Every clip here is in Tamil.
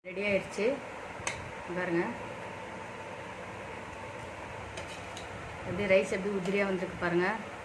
ரெடி ஆயிடுச்சு பாருங்க எப்படி ரைஸ் எப்படி உதிரியாக வந்திருக்கு பாருங்க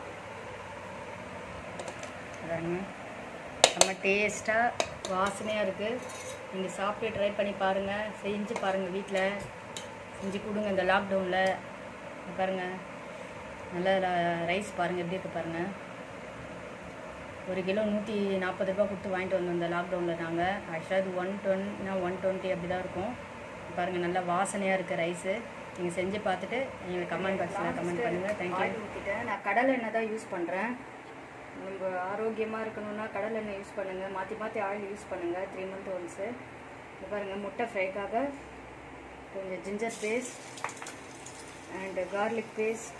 பாருங்க செம்ம டேஸ்ட்டாக வாசனையாக இருக்குது நீங்கள் சாப்பிட்டு ட்ரை பண்ணி பாருங்கள் செஞ்சு பாருங்கள் வீட்டில் செஞ்சு கொடுங்க இந்த லாக்டவுனில் பாருங்கள் நல்லா ரைஸ் பாருங்கள் எப்படி இருக்குது பாருங்கள் ஒரு கிலோ நூற்றி நாற்பது ரூபா கொடுத்து வாங்கிட்டு வந்தோம் இந்த லாக்டவுனில் நாங்கள் ஆக்சுவலாக இது ஒன் டுவெண்ட்னா ஒன் டுவெண்ட்டி அப்படி தான் இருக்கும் பாருங்கள் நல்லா வாசனையாக இருக்குது ரைஸு நீங்கள் செஞ்சு பார்த்துட்டு எங்களுக்கு கமெண்ட் பாக்ஸில் கமெண்ட் பண்ணுங்கள் தேங்க்யூ ஊற்றிட்டேன் நான் கடலை எண்ணெய் தான் யூஸ் பண்ணுறேன் நம்ம ஆரோக்கியமாக இருக்கணும்னா கடலை எண்ணெய் யூஸ் பண்ணுங்கள் மாற்றி மாற்றி ஆயில் யூஸ் பண்ணுங்கள் த்ரீ மந்த் ஒன்ஸு இது பாருங்கள் முட்டை ஃப்ரைக்காக கொஞ்சம் ginger paste and garlic paste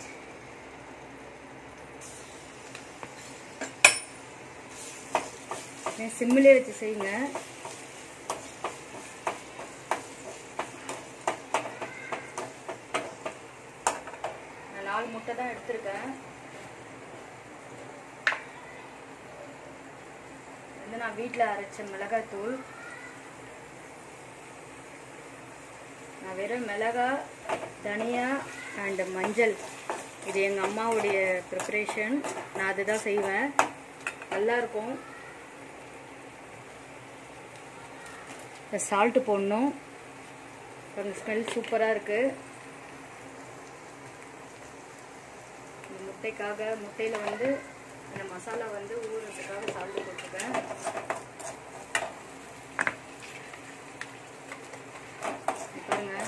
சிம்மிலே வச்சு செய்யுங்க நான் நாலு முட்டை தான் எடுத்திருக்கேன் வந்து நான் வீட்டில் அரைச்ச மிளகாய் தூள் நான் வெறும் மிளகாய் தனியா அண்டு மஞ்சள் இது எங்கள் அம்மாவுடைய ப்ரிப்ரேஷன் நான் அதுதான் செய்வேன் நல்லாயிருக்கும் இந்த சால்ட்டு போடணும் கொஞ்சம் ஸ்மெல் சூப்பராக இருக்குது இந்த முட்டைக்காக முட்டையில் வந்து இந்த மசாலா வந்து ஊறுறதுக்காக சால்ட்டு போட்டிருக்கேன் பாருங்க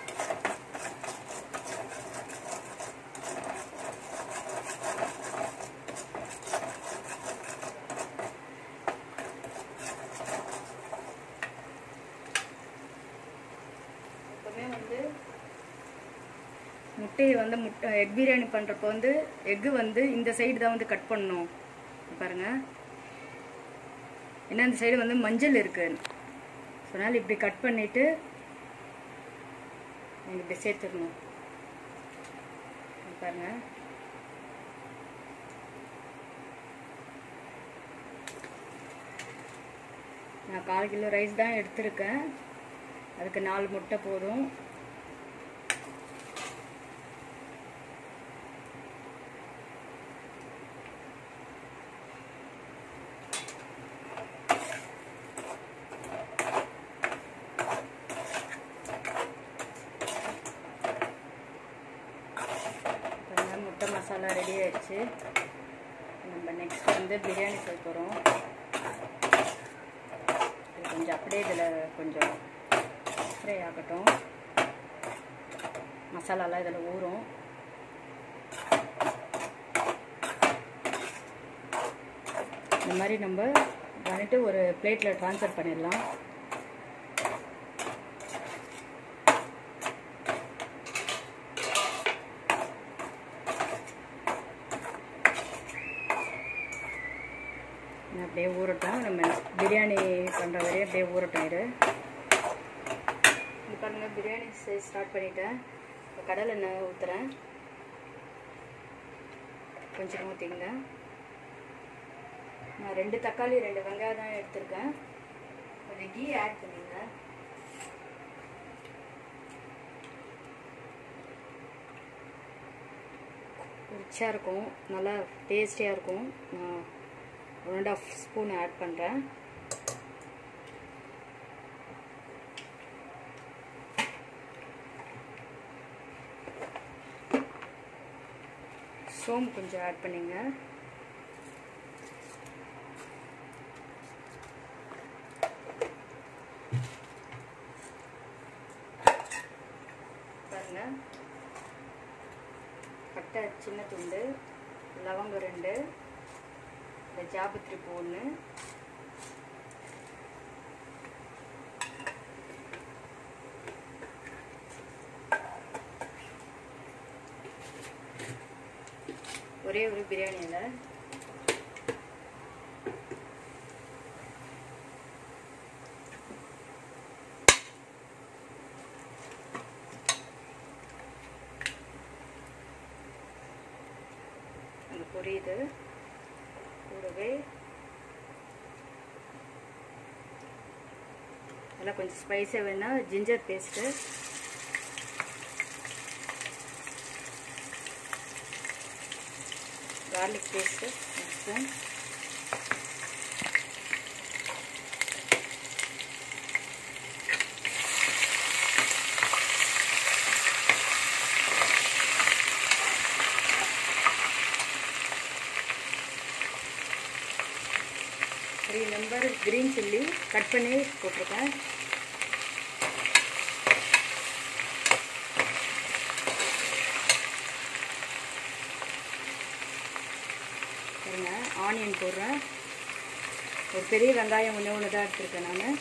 எப்பவுமே வந்து முட்டையை வந்து முட்டை எக் பிரியாணி பண்ணுறப்போ வந்து எக்கு வந்து இந்த சைடு தான் வந்து கட் பண்ணணும் பாருங்க ஏன்னா இந்த சைடு வந்து மஞ்சள் இருக்கு ஸோ அதனால் இப்படி கட் பண்ணிட்டு நீங்கள் இப்படி சேர்த்துக்கணும் பாருங்க நான் கால் கிலோ ரைஸ் தான் எடுத்திருக்கேன் அதுக்கு நாலு முட்டை போதும் பாருங்க, முட்டை மசாலா ரெடி ஆயிடுச்சு நம்ம நெக்ஸ்ட் வந்து பிரியாணி செய்ய போகிறோம் இது கொஞ்சம் அப்படியே இதில் கொஞ்சம் ஃப்ரை ஆகட்டும் மசாலாலாம் இதில் ஊறும் இந்த மாதிரி நம்ம வந்துட்டு ஒரு பிளேட்டில் ட்ரான்ஸ்ஃபர் பண்ணிடலாம் இது அப்படியே ஊறட்டும் நம்ம பிரியாணி பண்ணுற வரையும் அப்படியே ஊறட்டும் இது இது பாருங்க பிரியாணி செய்ய ஸ்டார்ட் பண்ணிட்டேன் இப்போ கடலை எண்ணெய் ஊற்றுறேன் கொஞ்சம் ஊற்றிங்க நான் ரெண்டு தக்காளி ரெண்டு வெங்காயம் தான் எடுத்திருக்கேன் கொஞ்சம் கீ ஆட் பண்ணிங்க ரிச்சாக இருக்கும் நல்லா டேஸ்டியாக இருக்கும் நான் one and half spoon add பண்ணுறேன் சோம்பு கொஞ்சம் ஆட் பண்ணிங்க பாருங்க பட்டை சின்ன துண்டு லவங்கம் ரெண்டு இந்த ஜாபத்ரி பூ ஒன்று ஒரே ஒரு பிரியாணி இலை அந்த பொரியுது கூடவே அதெல்லாம் கொஞ்சம் ஸ்பைஸாக வேணால் ஜிஞ்சர் பேஸ்ட்டு garlic paste ஒரு spoon three number green chilli cut பண்ணி போட்டிருக்கேன் பாருங்க ஆனியன் போடுறேன் ஒரு பெரிய வெங்காயம் ஒன்று ஒன்று தான் எடுத்துருக்கேன் நான்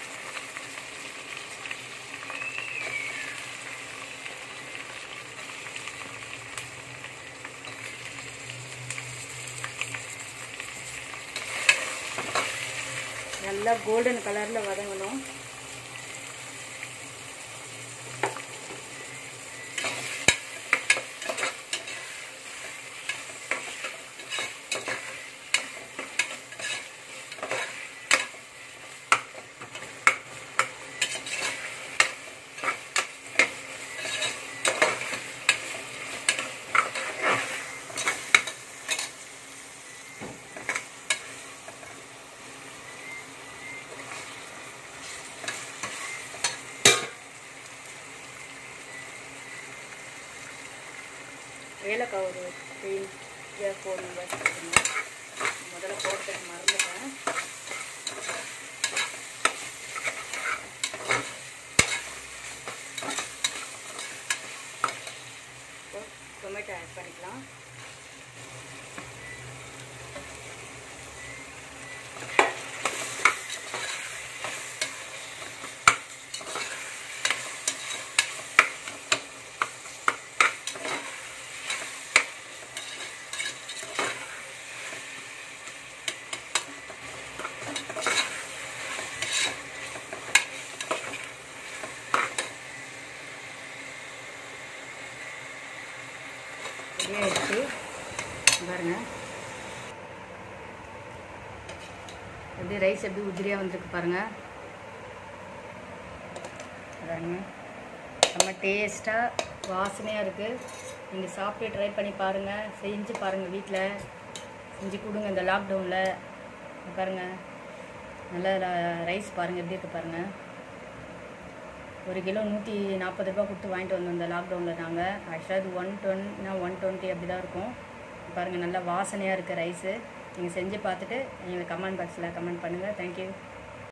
நல்லா கோல்டன் கலரில் வதங்கணும் ஏலக்காய் ஒரு த்ரீ ஃபோர் மெம்பர்ஸ் முதல்ல போடுறதுக்கு மறந்துட்டேன் டொமேட்டோ ஆட் பண்ணிக்கலாம் ரெடி ஆயிடுச்சு பாருங்க எப்படி ரைஸ் எப்படி உதிரியாக வந்திருக்கு பாருங்க பாருங்க செம்ம டேஸ்ட்டாக வாசனையாக இருக்குது நீங்கள் சாப்பிட்டு ட்ரை பண்ணி பாருங்கள் செஞ்சு பாருங்கள் வீட்டில் செஞ்சு கொடுங்க இந்த லாக்டவுனில் பாருங்கள் நல்லா ரைஸ் பாருங்கள் எப்படி இருக்குது பாருங்கள் ஒரு கிலோ நூற்றி நாற்பது ரூபா கொடுத்து வாங்கிட்டு வந்தோம் இந்த லாக்டவுனில் நாங்கள் ஆக்சுவலாக இது ஒன் டுவெண்ட்னா ஒன் டுவெண்ட்டி அப்படி தான் இருக்கும் பாருங்கள் நல்லா வாசனையாக இருக்குது ரைஸு நீங்கள் செஞ்சு பார்த்துட்டு எங்களுக்கு கமெண்ட் பாக்ஸில் கமெண்ட் பண்ணுங்கள் தேங்க்யூ